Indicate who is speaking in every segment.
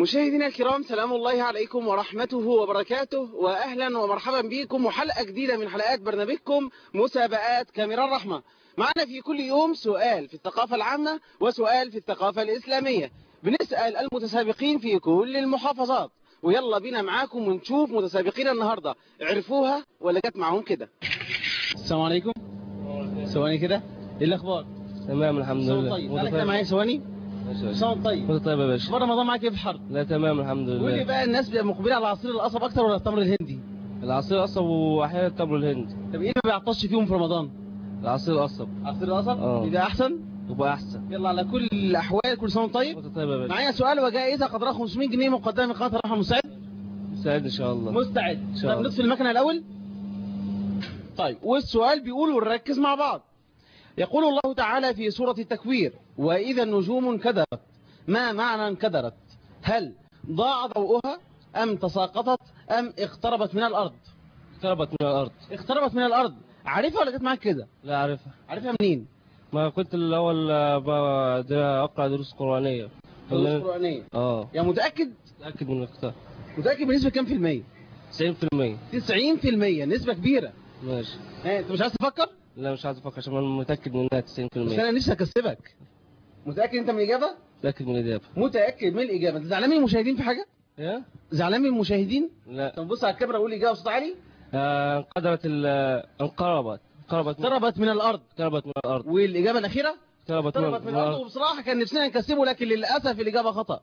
Speaker 1: مشاهدينا الكرام سلام الله عليكم ورحمته وبركاته وأهلا ومرحبا بكم وحلقة جديدة من حلقات برنامجكم مسابقات كاميرا الرحمة معنا في كل يوم سؤال في الثقافة العامة وسؤال في الثقافة الإسلامية بنسأل المتسابقين في كل المحافظات ويلا بينا معاكم ونشوف متسابقين النهاردة عرفوها ولا جت معاهم كده السلام عليكم ثواني كده ايه الاخبار
Speaker 2: تمام الحمد
Speaker 1: صوت
Speaker 2: لله
Speaker 1: طيب
Speaker 2: وانت
Speaker 1: انا كده معايا ثواني صوت طيب
Speaker 2: وانت طيب يا باشا
Speaker 1: اخبار رمضان معاك ايه في الحر
Speaker 2: لا تمام الحمد
Speaker 1: قول لي
Speaker 2: لله
Speaker 1: بقى الناس بقى مقبله على عصير القصب اكتر ولا التمر الهندي
Speaker 2: العصير قصب واحيانا التمر الهندي
Speaker 1: طب ايه ما بيعطش فيهم في رمضان
Speaker 2: العصير قصب
Speaker 1: عصير القصب
Speaker 2: اه.
Speaker 1: يبقى احسن
Speaker 2: يبقى احسن
Speaker 1: يلا على كل الاحوال كل سنه وانت طيب
Speaker 2: وانت طيب يا باشا
Speaker 1: معايا سؤال وجائزه قدرها 500 جنيه مقدمه من قناه الرحمه مستعد
Speaker 2: سعيد ان شاء الله
Speaker 1: مستعد
Speaker 2: إن شاء
Speaker 1: طب
Speaker 2: الله.
Speaker 1: نطفي المكنه الاول طيب والسؤال بيقول ونركز مع بعض يقول الله تعالى في سورة التكوير وإذا النجوم انكدرت ما معنى انكدرت هل ضاع ضوءها أم تساقطت أم اقتربت من الأرض
Speaker 2: اقتربت من الارض
Speaker 1: اقتربت من الأرض عارفها ولا جت معاك كده
Speaker 2: لا عارفها
Speaker 1: عارفها منين
Speaker 2: ما كنت الاول آه، ب- دا- اقرا دروس قرانيه
Speaker 1: دروس قرآنية
Speaker 2: اه
Speaker 1: يا متأكد
Speaker 2: متاكد من الاختار
Speaker 1: متأكد بنسبة كام في المية
Speaker 2: 90%
Speaker 1: 90 في المية نسبة كبيرة
Speaker 2: ماشي
Speaker 1: ها انت مش عايز تفكر
Speaker 2: لا مش عايز افكر عشان انا متاكد منها 90%
Speaker 1: بس انا نفسي اكسبك متأكد انت من الإجابة
Speaker 2: متاكد من الاجابه
Speaker 1: متأكد من الإجابة انت زعلان من المشاهدين في حاجة
Speaker 2: ايه
Speaker 1: زعلان من المشاهدين
Speaker 2: لا
Speaker 1: طب بص على الكاميرا وقول إجابة بصوت عالي
Speaker 2: آه، انقدرت ال انقربت انقربت من-
Speaker 1: اقتربت من الأرض
Speaker 2: اقتربت من الارض
Speaker 1: والإجابة الأخيرة
Speaker 2: اقتربت
Speaker 1: اقتربت من الأرض وبصراحة كان نفسنا نكسبه لكن للأسف الإجابة خطأ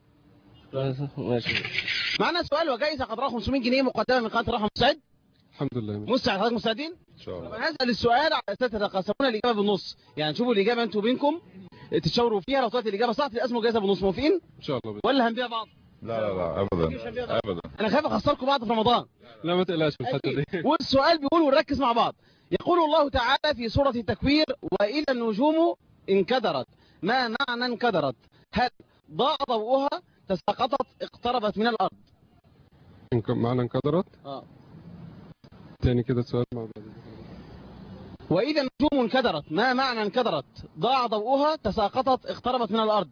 Speaker 2: ماشي
Speaker 1: معنا سؤال وجائزة قدرها 500 جنيه مقدمة من قناة الرحمة مستعد
Speaker 3: الحمد لله
Speaker 1: مستعد حضرتك مستعدين
Speaker 3: ان شاء
Speaker 1: طب
Speaker 3: الله
Speaker 1: انا هسأل السؤال على أساس تتقاسمون الإجابة بالنص يعني تشوفوا الإجابة أنتوا بينكم تتشاوروا فيها لو طلعت الإجابة صح تقسموا جائزة بالنص موافقين
Speaker 3: ان شاء الله
Speaker 1: ولا هنبيع بعض
Speaker 3: لا لا لا ابدا ابدا
Speaker 1: أنا خايف أخسركم بعض في رمضان
Speaker 3: لا ما تقلقش من الحته دي
Speaker 1: والسؤال بيقول ونركز مع بعض يقول الله تعالى في سورة التكوير وإذا النجوم انكدرت ما معنى انكدرت هل ضاع ضوءها تساقطت اقتربت من الأرض
Speaker 3: إنك- معنى انكدرت
Speaker 1: آه.
Speaker 3: تاني كده سؤال مع بعض
Speaker 1: وإذا النجوم انكدرت ما معنى انكدرت ضاع ضوءها تساقطت اقتربت من الأرض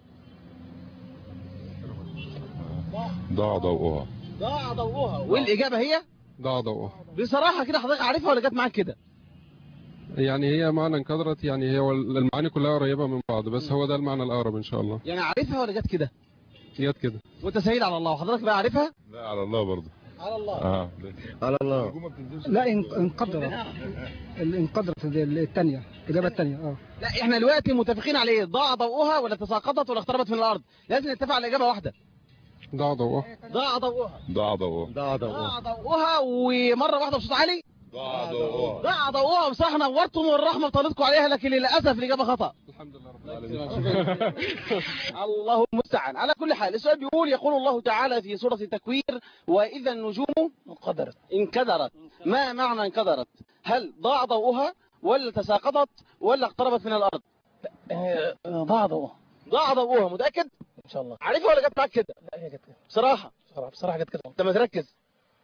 Speaker 3: ضاع ضوءها
Speaker 1: ضاع ضوءها والإجابة هي
Speaker 3: ضاع ضوءها
Speaker 1: بصراحة كده حضرتك عارفها ولا جت معاك كده
Speaker 3: يعني هي معنى انكدرت يعني هي وال- المعاني كلها قريبه من بعض بس هو ده المعنى الاقرب ان شاء الله
Speaker 1: يعني عارفها ولا جت كده
Speaker 3: جت كده
Speaker 1: وانت سيد على الله وحضرتك بقى عارفها
Speaker 3: لا على الله برضه
Speaker 1: على الله
Speaker 3: اه
Speaker 2: على الله
Speaker 4: لا إن- انقدرت ال- انقدرت دي الثانية الإجابة الثانية اه
Speaker 1: لا احنا دلوقتي متفقين على ايه ضاع ضوءها ولا تساقطت ولا اقتربت من الارض لازم نتفق على اجابه واحده
Speaker 3: ضاع ضوءها
Speaker 1: ضاع ضوءها
Speaker 3: ضاع ضوءها
Speaker 2: ضاع
Speaker 1: ضاع ضوءها ومره واحده بصوت عالي
Speaker 3: ضاع ضوءها
Speaker 1: ضاع ضوءها بصراحه نورتم والرحمه بطلتكم عليها لكن للاسف الاجابه خطا
Speaker 3: الحمد لله رب العالمين
Speaker 1: الله المستعان على كل حال السؤال بيقول يقول الله تعالى في سوره التكوير واذا النجوم انقدرت انكدرت ما معنى انكدرت هل ضاع ضوءها ولا تساقطت ولا اقتربت من الارض
Speaker 5: ضاع ضوءها
Speaker 1: ضاع ضوءها متاكد
Speaker 5: ان شاء الله
Speaker 1: عارفها ولا جت معاك كده
Speaker 5: لا هي جت كده
Speaker 1: بصراحه
Speaker 5: بصراحه بصراحه جت كده
Speaker 1: انت ما تركز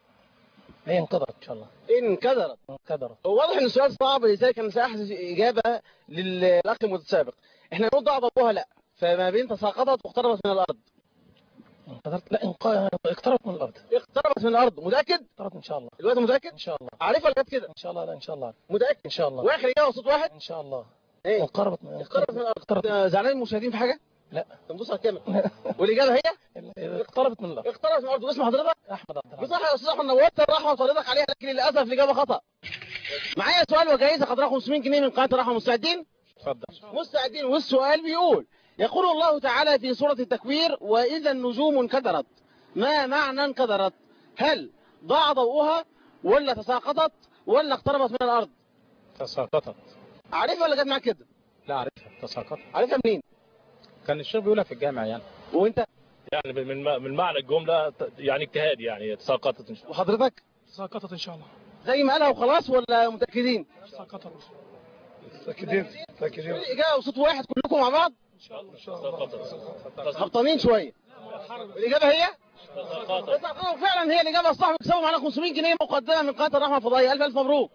Speaker 5: هي انقدرت ان شاء الله
Speaker 1: انكدرت
Speaker 5: انقدرت
Speaker 1: هو واضح ان السؤال صعب لذلك انا ساحذف اجابه للاخ المتسابق احنا نقول ضاع ضوءها لا فما بين تساقطت واقتربت من الارض
Speaker 5: انقدرت لا انق... اقتربت من الارض
Speaker 1: اقتربت من الارض متاكد
Speaker 5: اقتربت ان شاء الله
Speaker 1: الوقت متاكد
Speaker 5: ان شاء الله
Speaker 1: عارفها ولا جت كده
Speaker 5: ان شاء الله لا ان شاء الله
Speaker 1: متاكد
Speaker 5: ان شاء الله
Speaker 1: واخر اجابه صوت واحد
Speaker 5: ان شاء الله
Speaker 1: ايه
Speaker 5: انقربت من
Speaker 1: اقتربت من الارض
Speaker 5: اقتربت
Speaker 1: آه، زعلان من المشاهدين في حاجه
Speaker 5: لا
Speaker 1: طب بص على الكاميرا والاجابه هي
Speaker 5: اقتربت من الارض
Speaker 1: اقتربت من الارض واسم حضرتك
Speaker 5: احمد عبد الرحمن
Speaker 1: بصح يا استاذ احمد نورت الرحمه وطردك عليها لكن للاسف الاجابه خطا معايا سؤال وجائزه قدرها 500 جنيه من قناه الرحمه مستعدين
Speaker 5: اتفضل
Speaker 1: مستعدين والسؤال بيقول يقول الله تعالى في سورة التكوير وإذا النجوم انكدرت ما معنى انكدرت هل ضاع ضوءها ولا تساقطت ولا اقتربت من الأرض
Speaker 5: تساقطت
Speaker 1: عارفها ولا جت معاك كده
Speaker 5: لا عارفها تساقطت
Speaker 1: عارفها منين
Speaker 5: كان الشيخ بيقولها في الجامع يعني
Speaker 1: وانت
Speaker 6: يعني من من معنى الجملة ت- يعني اجتهاد يعني تساقطت إن شاء الله
Speaker 1: وحضرتك
Speaker 5: تساقطت ان شاء الله
Speaker 1: زي ما قالها وخلاص ولا متأكدين
Speaker 5: تساقطت متأكدين متأكدين
Speaker 1: الإجابة بصوت واحد كلكم مع بعض
Speaker 6: تساقطت
Speaker 1: هبطانين شوية الإجابة هي
Speaker 6: تساقطت
Speaker 1: تساقطت. فعلا هي الإجابة الصح بتساوي معانا 500 جنيه مقدمة من قناة الرحمة الفضائية ألف ألف مبروك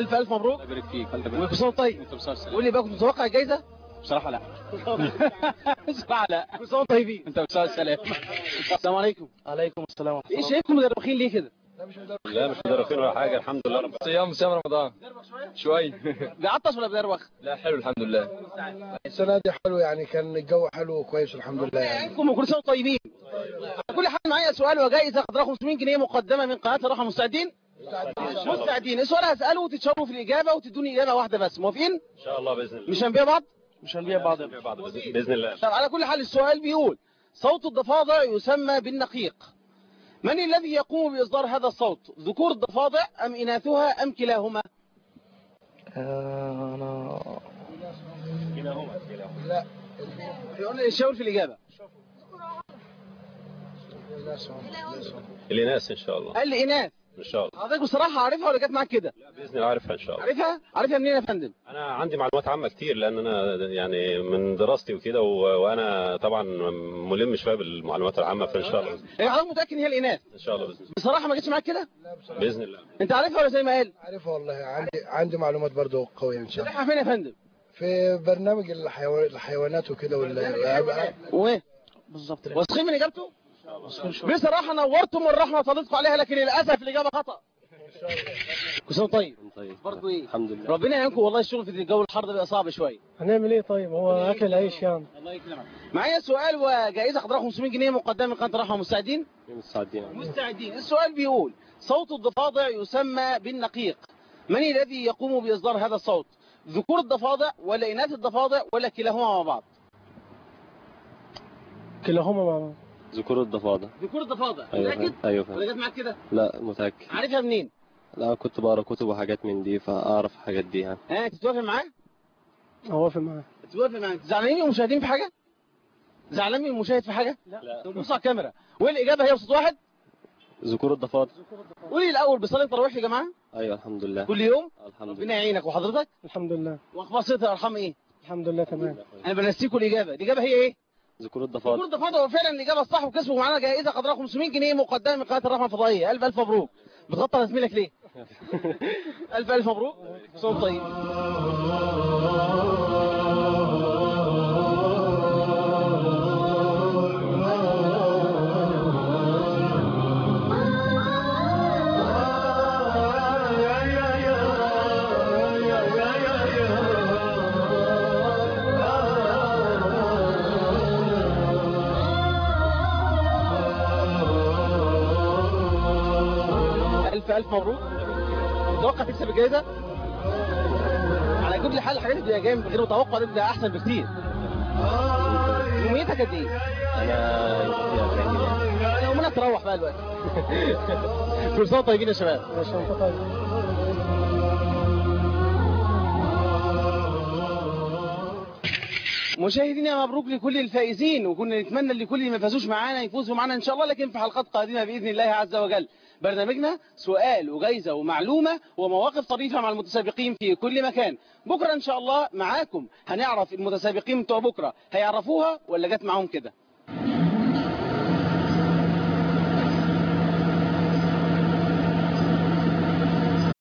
Speaker 1: الف الف مبروك
Speaker 7: الله يبارك فيك
Speaker 1: وكل سنه وأنت طيب
Speaker 7: انت بصار
Speaker 1: قول لي بقى كنت متوقع الجايزه
Speaker 7: بصراحه لا
Speaker 1: بصراحه لا كل سنه وأنتم طيبين
Speaker 7: انت بصار سلام
Speaker 1: السلام عليكم
Speaker 5: عليكم السلام
Speaker 1: ايه شايفكم مدربخين ليه كده
Speaker 7: لا مش مدربين ولا حاجه الحمد لله رب
Speaker 8: صيام صيام رمضان شوي
Speaker 1: بيعطش ولا بيدروخ
Speaker 8: لا حلو الحمد لله
Speaker 5: السنة دي حلو يعني كان الجو حلو وكويس الحمد لله يعني
Speaker 1: يعينكم وكل سنه وأنتم طيبين على كل حال معايا سؤال وجائزه قدرها 500 جنيه مقدمه من قناه الراحه مستعدين مستعدين السؤال هساله وتتشاوروا في الاجابه وتدوني اجابه واحده بس موافقين
Speaker 7: ان شاء الله باذن الله
Speaker 1: مش هنبيع بعض
Speaker 5: مش هنبيع بعض
Speaker 7: بعض باذن بإذن الله
Speaker 1: طب على كل حال السؤال بيقول صوت الضفادع يسمى بالنقيق من الذي يقوم بإصدار هذا الصوت ذكور الضفادع أم إناثها أم كلاهما
Speaker 5: انا
Speaker 1: يقول لي الشاور في الإجابة
Speaker 7: الاناث ان شاء الله
Speaker 1: قال لي إناث
Speaker 7: ان شاء الله
Speaker 1: حضرتك بصراحة عارفها ولا جت معاك كده
Speaker 7: باذن الله عارفها ان شاء الله
Speaker 1: عارفها عارفها منين يا فندم
Speaker 7: انا عندي معلومات عامه كتير لان انا يعني من دراستي وكده و- وانا طبعا ملم شويه بالمعلومات العامه فان شاء الله
Speaker 1: يعني حضرتك متأكد إن هي الإناث
Speaker 7: ان شاء الله باذن الله
Speaker 1: بصراحة ما جتش معاك كده
Speaker 7: باذن الله
Speaker 1: أنت عارفها ولا زي ما قال
Speaker 5: عارفها والله عندي عندي معلومات برضو قوية ان شاء الله
Speaker 1: شرحها فين يا فندم
Speaker 5: في برنامج الحيوان الحيوانات وكده ولا
Speaker 1: وايه
Speaker 5: بالظبط
Speaker 1: واثقين من إجابته بصراحة نورتم والرحمة طلتكم عليها لكن للأسف الإجابة خطأ كل سنة طيب
Speaker 7: طيب
Speaker 1: برضه إيه
Speaker 7: الحمد لله
Speaker 1: ربنا يعينكم والله الشغل في الجو الحر ده بيبقى صعب شويه
Speaker 5: هنعمل ايه طيب هو اكل العيش يعني
Speaker 1: الله يكرمك معايا سؤال وجائزه قدرها 500 جنيه مقدمه من قناه الرحمه مستعدين
Speaker 7: مستعدين
Speaker 1: مستعدين السؤال بيقول صوت الضفادع يسمى بالنقيق من الذي يقوم باصدار هذا الصوت ذكور الضفادع ولا اناث الضفادع ولا كلاهما مع بعض
Speaker 5: كلاهما مع بعض
Speaker 7: ذكور الضفادع
Speaker 1: ذكور الضفادع
Speaker 7: ايوه
Speaker 1: متاكد
Speaker 7: فاهم. ايوه
Speaker 1: ولا
Speaker 7: فاهم.
Speaker 1: جت معاك كده
Speaker 7: لا متاكد
Speaker 1: عارفها منين
Speaker 7: لا كنت بقرا كتب وحاجات من دي فاعرف الحاجات دي يعني
Speaker 1: ها انت تتوافق معاه
Speaker 5: اوافق معاه
Speaker 1: تتوافق معاه زعلانين من المشاهدين في حاجه زعلان من المشاهد في حاجه
Speaker 7: لا
Speaker 1: بص على الكاميرا والاجابه هي بصوت واحد
Speaker 7: ذكور الضفادع
Speaker 1: قولي الاول بصلي التراويح يا جماعه
Speaker 7: ايوه الحمد لله
Speaker 1: كل يوم
Speaker 7: الحمد لله
Speaker 1: ربنا يعينك وحضرتك
Speaker 5: الحمد لله
Speaker 1: واخبار صله الارحام ايه
Speaker 5: الحمد لله تمام
Speaker 1: انا بنسيكوا الاجابه الاجابه هي ايه
Speaker 7: ذكور
Speaker 1: ذكور
Speaker 7: الضفادع
Speaker 1: الضفادع وفعلا الاجابه الصح وكسبوا معانا جائزه قدرها 500 جنيه مقدمه من قناه الرحمه الفضائيه الف الف مبروك بتغطى على زميلك ليه الف الف مبروك صوت طيب ألف ألف مبروك متوقع تكسب الجائزة على كل حال الحاجات اللي جايه من غير متوقع دي بتبقى أحسن بكتير يوميتك قد إيه؟
Speaker 7: انا
Speaker 1: يومنا تروح بقى دلوقتي كل سنة طيبين يا شباب
Speaker 5: ماشي انت طيب
Speaker 1: مشاهدينا مبروك لكل الفائزين وكنا نتمنى لكل اللي ما فازوش معانا يفوزوا معانا ان شاء الله لكن في حلقات قادمه باذن الله عز وجل برنامجنا سؤال وجايزه ومعلومه ومواقف طريفه مع المتسابقين في كل مكان بكره ان شاء الله معاكم هنعرف المتسابقين بتوع بكره هيعرفوها ولا جت معاهم كده